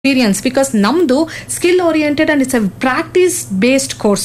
Experience because ನಮ್ಮದು skill oriented and it's a practice based course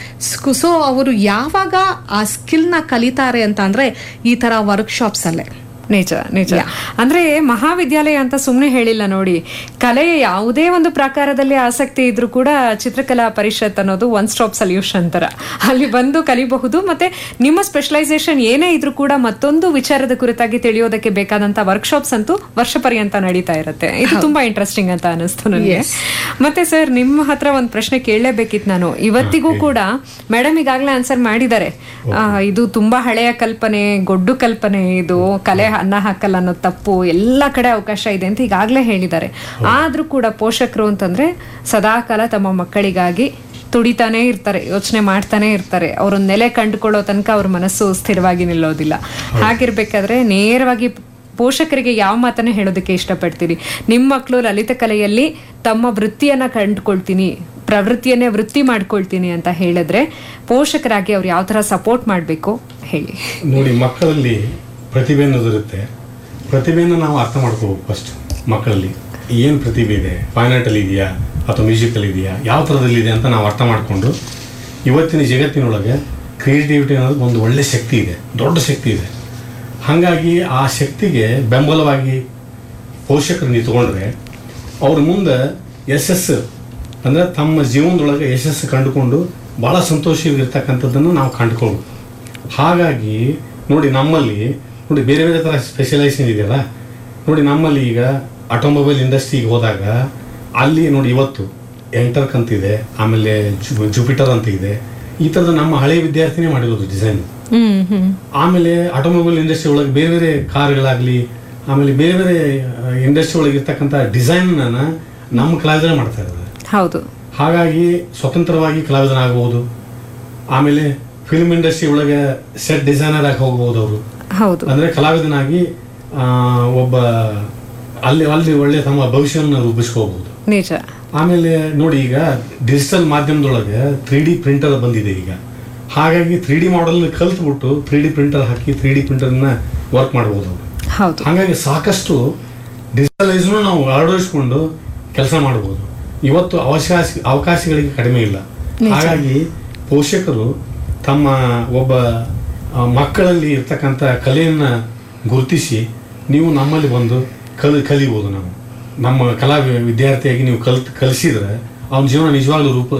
so ಅವರು ಯಾವಾಗ ಆ ಸ್ಕಿಲ್ನ ಕಲಿತಾರೆ ಅಂತ ಅಂದ್ರೆ ಈ ತರ ವರ್ಕ್ಶಾಪ್ಸ್ ಅಲ್ಲೇ ನಿಜ ನಿಜ ಅಂದ್ರೆ ಮಹಾವಿದ್ಯಾಲಯ ಅಂತ ಸುಮ್ಮನೆ ಹೇಳಿಲ್ಲ ನೋಡಿ ಕಲೆಯ ಯಾವುದೇ ಒಂದು ಪ್ರಕಾರದಲ್ಲಿ ಆಸಕ್ತಿ ಇದ್ರೂ ಕೂಡ ಚಿತ್ರಕಲಾ ಪರಿಷತ್ ಅನ್ನೋದು ಒನ್ ಸ್ಟಾಪ್ ಸೊಲ್ಯೂಷನ್ ತರ ಅಲ್ಲಿ ಬಂದು ಕಲಿಬಹುದು ಮತ್ತೆ ನಿಮ್ಮ ಸ್ಪೆಷಲೈಸೇಷನ್ ಏನೇ ಇದ್ರೂ ಕೂಡ ಮತ್ತೊಂದು ವಿಚಾರದ ಕುರಿತಾಗಿ ತಿಳಿಯೋದಕ್ಕೆ ಬೇಕಾದಂತ ವರ್ಕ್ಶಾಪ್ಸ್ ಅಂತೂ ವರ್ಷ ಪರ್ಯಂತ ನಡೀತಾ ಇರುತ್ತೆ ಇದು ತುಂಬಾ ಇಂಟ್ರೆಸ್ಟಿಂಗ್ ಅಂತ ಅನಿಸ್ತು ನನಗೆ ಮತ್ತೆ ಸರ್ ನಿಮ್ಮ ಹತ್ರ ಒಂದು ಪ್ರಶ್ನೆ ಕೇಳಲೇಬೇಕಿತ್ತು ನಾನು ಇವತ್ತಿಗೂ ಕೂಡ ಮೇಡಮ್ ಈಗಾಗಲೇ ಆನ್ಸರ್ ಮಾಡಿದ್ದಾರೆ ಆ, ಇದು ತುಂಬಾ ಹಳೆಯ ಕಲ್ಪನೆ ಗೊಡ್ಡು ಕಲ್ಪನೆ ಇದು ಕಲೆ ಅನ್ನ ಹಾಕಲ್ಲ ಅನ್ನೋ ತಪ್ಪು ಎಲ್ಲ ಕಡೆ ಅವಕಾಶ ಇದೆ ಅಂತ ಈಗಾಗಲೇ ಹೇಳಿದ್ದಾರೆ ಆದ್ರೂ ಕೂಡ ಪೋಷಕರು ಅಂತಂದ್ರೆ ಸದಾಕಾಲ ತಮ್ಮ ಮಕ್ಕಳಿಗಾಗಿ ತುಡಿತಾನೆ ಇರ್ತಾರೆ ಯೋಚನೆ ಮಾಡ್ತಾನೆ ಇರ್ತಾರೆ ಅವ್ರ ನೆಲೆ ಕಂಡುಕೊಳ್ಳೋ ತನಕ ಅವ್ರ ಮನಸ್ಸು ಸ್ಥಿರವಾಗಿ ನಿಲ್ಲೋದಿಲ್ಲ ಹಾಗಿರ್ಬೇಕಾದ್ರೆ ನೇರವಾಗಿ ಪೋಷಕರಿಗೆ ಯಾವ ಮಾತನ್ನ ಹೇಳೋದಕ್ಕೆ ಇಷ್ಟಪಡ್ತೀರಿ ನಿಮ್ಮ ಮಕ್ಕಳು ಲಲಿತ ಕಲೆಯಲ್ಲಿ ತಮ್ಮ ವೃತ್ತಿಯನ್ನ ಕಂಡುಕೊಳ್ತೀನಿ ಪ್ರವೃತ್ತಿಯನ್ನೇ ವೃತ್ತಿ ಮಾಡ್ಕೊಳ್ತೀನಿ ಅಂತ ಹೇಳಿದ್ರೆ ಪೋಷಕರಾಗಿ ಅವ್ರು ಯಾವ ತರ ಸಪೋರ್ಟ್ ಮಾಡಬೇಕು ಹೇಳಿ ನೋಡಿ ಮಕ್ಕಳಲ್ಲಿ ಪ್ರತಿಭೆ ಅನ್ನೋದಿರುತ್ತೆ ಪ್ರತಿಭೆಯನ್ನು ನಾವು ಅರ್ಥ ಮಾಡ್ಕೋಬೇಕು ಫಸ್ಟ್ ಮಕ್ಕಳಲ್ಲಿ ಏನು ಪ್ರತಿಭೆ ಇದೆ ಫೈನ್ ಆರ್ಟಲ್ಲಿ ಇದೆಯಾ ಅಥವಾ ಮ್ಯೂಸಿಕಲ್ ಇದೆಯಾ ಯಾವ ಥರದಲ್ಲಿದೆ ಅಂತ ನಾವು ಅರ್ಥ ಮಾಡಿಕೊಂಡು ಇವತ್ತಿನ ಜಗತ್ತಿನೊಳಗೆ ಕ್ರಿಯೇಟಿವಿಟಿ ಅನ್ನೋದು ಒಂದು ಒಳ್ಳೆ ಶಕ್ತಿ ಇದೆ ದೊಡ್ಡ ಶಕ್ತಿ ಇದೆ ಹಾಗಾಗಿ ಆ ಶಕ್ತಿಗೆ ಬೆಂಬಲವಾಗಿ ಪೋಷಕರು ನಿಂತ್ಕೊಂಡ್ರೆ ಅವ್ರ ಮುಂದೆ ಯಶಸ್ಸು ಅಂದರೆ ತಮ್ಮ ಜೀವನದೊಳಗೆ ಯಶಸ್ಸು ಕಂಡುಕೊಂಡು ಭಾಳ ಸಂತೋಷವಾಗಿರ್ತಕ್ಕಂಥದ್ದನ್ನು ನಾವು ಕಂಡುಕೊಳ್ಬೇಕು ಹಾಗಾಗಿ ನೋಡಿ ನಮ್ಮಲ್ಲಿ ನೋಡಿ ಬೇರೆ ಬೇರೆ ಥರ ಸ್ಪೆಷಲೈಸೇಷನ್ ಇದೆಯಲ್ಲ ನೋಡಿ ನಮ್ಮಲ್ಲಿ ಈಗ ಆಟೋಮೊಬೈಲ್ ಇಂಡಸ್ಟ್ರಿಗೆ ಹೋದಾಗ ಅಲ್ಲಿ ನೋಡಿ ಇವತ್ತು ಎಂಟರ್ಕ್ ಅಂತ ಇದೆ ಆಮೇಲೆ ಜು ಜುಪಿಟರ್ ಅಂತ ಇದೆ ಈ ಥರದ ನಮ್ಮ ಹಳೆ ವಿದ್ಯಾರ್ಥಿನೇ ಮಾಡಿರೋದು ಡಿಸೈನ್ ಹ್ಮ್ ಹ್ಮ್ ಆಮೇಲೆ ಆಟೋಮೊಬೈಲ್ ಇಂಡಸ್ಟ್ರಿ ಒಳಗೆ ಬೇರೆ ಬೇರೆ ಕಾರ್ಗಳಾಗಲಿ ಆಮೇಲೆ ಬೇರೆ ಬೇರೆ ಇಂಡಸ್ಟ್ರಿ ಒಳಗೆ ಇರ್ತಕ್ಕಂಥ ಡಿಸೈನ್ನ ನಮ್ಮ ಕಲಾವಿದರೇ ಮಾಡ್ತಾ ಇರೋದು ಹೌದು ಹಾಗಾಗಿ ಸ್ವತಂತ್ರವಾಗಿ ಕಲಾವಿದನಾಗಬಹುದು ಆಮೇಲೆ ಫಿಲ್ಮ್ ಇಂಡಸ್ಟ್ರಿ ಒಳಗೆ ಸೆಟ್ ಡಿಸೈನರ್ ಆಗಿ ಹೋಗ್ಬೋದು ಅವರು ಹೌದು ಅಂದ್ರೆ ಕಲಾವಿದನಾಗಿ ಆ, ಒಬ್ಬ ಅಲ್ಲಿ ಅಲ್ಲಿ ಒಳ್ಳೆ ತಮ್ಮ ಭವಿಷ್ಯವನ್ನು ರೂಪಿಸ್ಕೋಬಹುದು ನಿಜ ಆಮೇಲೆ ನೋಡಿ ಈಗ ಡಿಜಿಟಲ್ ಮಾಧ್ಯಮದೊಳಗೆ ತ್ರೀ ಡಿ ಪ್ರಿಂಟರ್ ಬಂದಿದೆ ಈಗ ಹಾಗಾಗಿ ತ್ರೀ ಡಿ ಮಾಡೆಲ್ ಕಲ್ತ್ಬಿಟ್ಟು ತ್ರೀ ಡಿ ಪ್ರಿಂಟರ್ ಹಾಕಿ ತ್ರೀ ಡಿ ಪ್ರಿಂಟರ್ನ ವರ್ಕ್ ಮಾಡ್ಬೋದು ಅವರು ಹೌದು ಹಾಗಾಗಿ ಸಾಕಷ್ಟು ಡಿಜಿಟಲೈಸ್ನು ನಾವು ಅಳವಡಿಸ್ಕೊಂಡು ಕೆಲಸ ಮಾಡ್ಬೋದು ಇವತ್ತು ಅವಕಾಶ ಅವಕಾಶಗಳಿಗೆ ಕಡಿಮೆ ಇಲ್ಲ ಹಾಗಾಗಿ ಪೋಷಕರು ತಮ್ಮ ಒಬ್ಬ ಆ, ಮಕ್ಕಳಲ್ಲಿ ಇರ್ತಕ್ಕಂಥ ಕಲೆಯನ್ನ ಗುರುತಿಸಿ ನೀವು ನಮ್ಮಲ್ಲಿ ಬಂದು ಕಲಿ ಕಲಿಬೋದು ನಾವು ನಮ್ಮ ಕಲಾ ವಿ- ವಿದ್ಯಾರ್ಥಿಯಾಗಿ ನೀವು ಕಲ್ ಕಲಿಸಿದ್ರೆ ಅವನ ಜೀವನ ನಿಜವಾಗ್ಲೂ ರೂಪ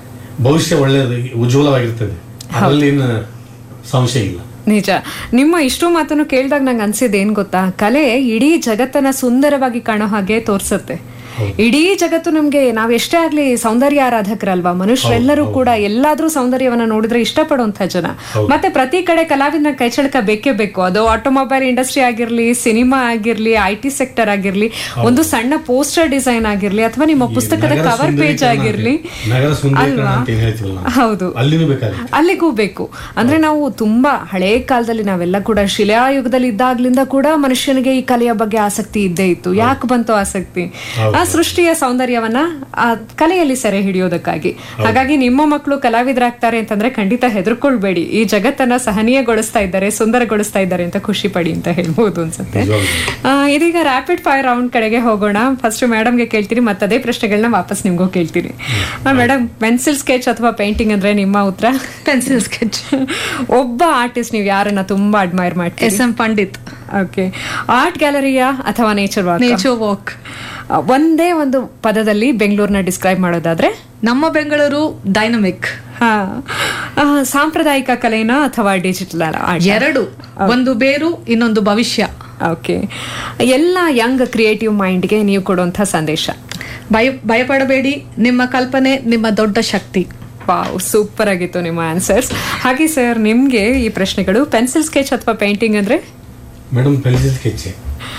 ಭವಿಷ್ಯ ಒಳ್ಳೆಯದು ಉಜ್ವಲವಾಗಿರ್ತದೆ ಅದರಲ್ಲಿ ಏನು ಸಂಶಯ ಇಲ್ಲ ನಿಜ ನಿಮ್ಮ ಇಷ್ಟು ಮಾತನ್ನು ಕೇಳಿದಾಗ ನಂಗೆ ಅನ್ಸಿದ್ದು ಏನ್ ಗೊತ್ತಾ ಕಲೆ ಇಡೀ ಜಗತ್ತನ್ನ ಸುಂದರವಾಗಿ ಕಾಣೋ ಹಾಗೆ ತೋರ್ಸತ್ತೆ ಇಡೀ ಜಗತ್ತು ನಮ್ಗೆ ನಾವ್ ಎಷ್ಟೇ ಆಗ್ಲಿ ಸೌಂದರ್ಯ ಆರಾಧಕರಲ್ವಾ ಮನುಷ್ಯರೆಲ್ಲರೂ ಕೂಡ ಎಲ್ಲಾದ್ರೂ ಸೌಂದರ್ಯವನ್ನ ನೋಡಿದ್ರೆ ಇಷ್ಟಪಡುವಂತ ಜನ ಮತ್ತೆ ಪ್ರತಿ ಕಡೆ ಕಲಾವಿದನ ಕೈಚಳಕ ಬೇಕೇ ಬೇಕು ಅದು ಆಟೋಮೊಬೈಲ್ ಇಂಡಸ್ಟ್ರಿ ಆಗಿರ್ಲಿ ಸಿನಿಮಾ ಆಗಿರ್ಲಿ ಐ ಟಿ ಸೆಕ್ಟರ್ ಆಗಿರ್ಲಿ ಒಂದು ಸಣ್ಣ ಪೋಸ್ಟರ್ ಡಿಸೈನ್ ಆಗಿರ್ಲಿ ಅಥವಾ ನಿಮ್ಮ ಪುಸ್ತಕದ ನಗರ ಕವರ್ ಪೇಜ್ ಸುಂದರೀಕರಣ ಆಗಿರ್ಲಿ ಅಂತ- ನಗರ ಸುಂದರೀಕರಣ ಅಲ್ವಾ ಅಂತ ಏನ್ ಹೇಳ್ತೀವಲ್ಲ ನಾವು. ಹೌದು ಅಲ್ಲಿನೂ ಬೇಕಾಗುತ್ತೆ ಅಲ್ಲಿಗೂ ಬೇಕು ಅಂದ್ರೆ ನಾವು ತುಂಬಾ ಹಳೆ ಕಾಲದಲ್ಲಿ ನಾವೆಲ್ಲ ಕೂಡ ಶಿಲಾಯುಗದಲ್ಲಿ ಇದ್ದಾಗ್ಲಿಂದ ಕೂಡ ಮನುಷ್ಯನಿಗೆ ಈ ಕಲೆಯ ಬಗ್ಗೆ ಆಸಕ್ತಿ ಇದ್ದೇ ಇತ್ತು ಯಾಕೆ ಬಂತು ಆಸಕ್ತಿ ಆ ಸೃಷ್ಟಿಯ ಸೌಂದರ್ಯವನ್ನ ಆ ಕಲೆಯಲ್ಲಿ ಸೆರೆ ಹಿಡಿಯೋದಕ್ಕಾಗಿ ಹಾಗಾಗಿ ನಿಮ್ಮ ಮಕ್ಕಳು ಕಲಾವಿದರಾಗ್ತಾರೆ ಅಂತಂದ್ರೆ ಖಂಡಿತ ಹೆದರ್ಕೊಳ್ಬೇಡಿ ಈ ಜಗತ್ತನ್ನ ಸಹನೀಯಗೊಳಿಸ್ತಾ ಇದ್ದಾರೆ ಸುಂದರಗೊಳಿಸ್ತಾ ಇದ್ದಾರೆ ಅಂತ ಖುಷಿ ಪಡಿ ಅಂತ ಹೇಳ್ಬೋದು ಅನ್ಸುತ್ತೆ ನಿಜವಾಗ್ಲೂ. ಆ, ಇದೀಗ ರ್ಯಾಪಿಡ್ ಫೈರ್ ರೌಂಡ್ ಕಡೆಗೆ ಹೋಗೋಣ ಫಸ್ಟ್ ಮೇಡಮ್ಗೆ ಕೇಳ್ತೀನಿ ಮತ್ತೆ ಅದೇ ಪ್ರಶ್ನೆಗಳನ್ನ ವಾಪಸ್ ನಿಮ್ಗೂ ಕೇಳ್ತೀನಿ ಮೇಡಮ್ ಪೆನ್ಸಿಲ್ ಸ್ಕೆಚ್ ಅಥವಾ ಪೇಂಟಿಂಗ್ ಅಂದ್ರೆ ನಿಮ್ಮ ಉತ್ತರ ಪೆನ್ಸಿಲ್ ಸ್ಕೆಚ್ ಒಬ್ಬ ಆರ್ಟಿಸ್ಟ್ ನೀವು ಯಾರನ್ನ ತುಂಬಾ ಅಡ್ಮೈರ್ ಮಾಡ್ತೀರಿ S M Pandit okay art ಗ್ಯಾಲರಿಯಾ ಅಥವಾ ನೇಚರ್ ವಾಕ್ ನೇಚರ್ ವಾಕ್ ಒಂದೇ ಒಂದು ಪದದಲ್ಲಿ ಬೆಂಗಳೂರನ್ನ ಡಿಸ್ಕ್ರೈಬ್ ಮಾಡೋದಾದ್ರೆ ನಮ್ಮ ಬೆಂಗಳೂರು ಡೈನಮಿಕ್ ಹಾ ಆ, ಸಾಂಪ್ರದಾಯಿಕ ಕಲೆನಾ ಅಥವಾ ಡಿಜಿಟಲ್ ಆರ್ಟ್ ಎರಡು ಒಂದು ಬೇರು ಇನ್ನೊಂದು ಭವಿಷ್ಯ ಓಕೆ ಎಲ್ಲ ಯಂಗ್ ಕ್ರಿಯೇಟಿವ್ ಮೈಂಡ್ಗೆ ನೀವು ಕೊಡುವಂಥ ಸಂದೇಶ ಭಯ ಭಯಪಡಬೇಡಿ ನಿಮ್ಮ ಕಲ್ಪನೆ ನಿಮ್ಮ ದೊಡ್ಡ ಶಕ್ತಿ ವಾವ್ ಸೂಪರ್ ಆಗಿತ್ತು ನಿಮ್ಮ ಆನ್ಸರ್ಸ್ ಹಾಗೆ ಸರ್ ನಿಮ್ಗೆ ಈ ಪ್ರಶ್ನೆಗಳು ಪೆನ್ಸಿಲ್ ಸ್ಕೆಚ್ ಅಥವಾ ಪೇಂಟಿಂಗ್ ಅಂದ್ರೆ ಮೇಡಮ್ ಪೆನ್ಸಿಲ್ ಸ್ಕೆಚ್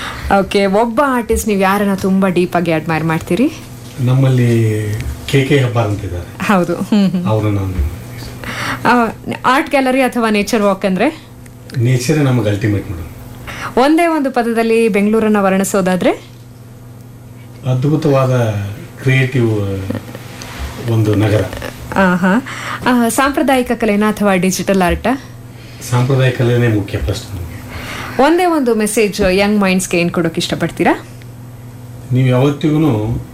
ಓಕೆ ಒಬ್ಬ ಆರ್ಟಿಸ್ಟ್ ನೀವು ಯಾರನ್ನ ತುಂಬಾ ಡೀಪ್ ಆಗಿ ಅಡ್ಮೈರ್ ಮಾಡ್ತೀರಿ ನಮ್ಮಲ್ಲಿ ಕೆ ಕೆ ಹೆಬ್ಬಾರ್ ಅಂತಿದ್ದಾರೆ ಹೌದು ಹ್ಮ್ ಅವರು ನಾನು ಆರ್ಟ್ ಗ್ಯಾಲರಿ ಅಥವಾ ನೇಚರ್ ವಾಕ್ ಅಂದ್ರೆ ನೇಚರೇ ನಮಗೆ ಅಲ್ಟಿಮೇಟ್ ಮೇಡಮ್ ಒಂದೇ ಒಂದು ಪದದಲ್ಲಿ ಬೆಂಗಳೂರನ್ನ ವರ್ಣಿಸೋದಾದ್ರೆ ಅದ್ಭುತವಾದ ಕ್ರಿಯೇಟಿವ್ ಒಂದು ನಗರ ಆಹಾ. ಆ, ಸಾಂಪ್ರದಾಯಿಕ ಕಲೆನಾ ಅಥವಾ ಡಿಜಿಟಲ್ ಆರ್ಟ್ ಸಾಂಪ್ರದಾಯಿಕ ಕಲೆನೇ ಮುಖ್ಯ ಫಸ್ಟ್ ನಮಗೆ ಒಂದೇ ಒಂದು ಮೆಸೇಜ್ ಯಂಗ್ ಮೈಂಡ್ಸ್ಗೆ ಏನ್ ಕೊಡೋಕೆ ಇಷ್ಟಪಡ್ತೀರಾ ನೀವು ಯಾವತ್ತಿಗೂ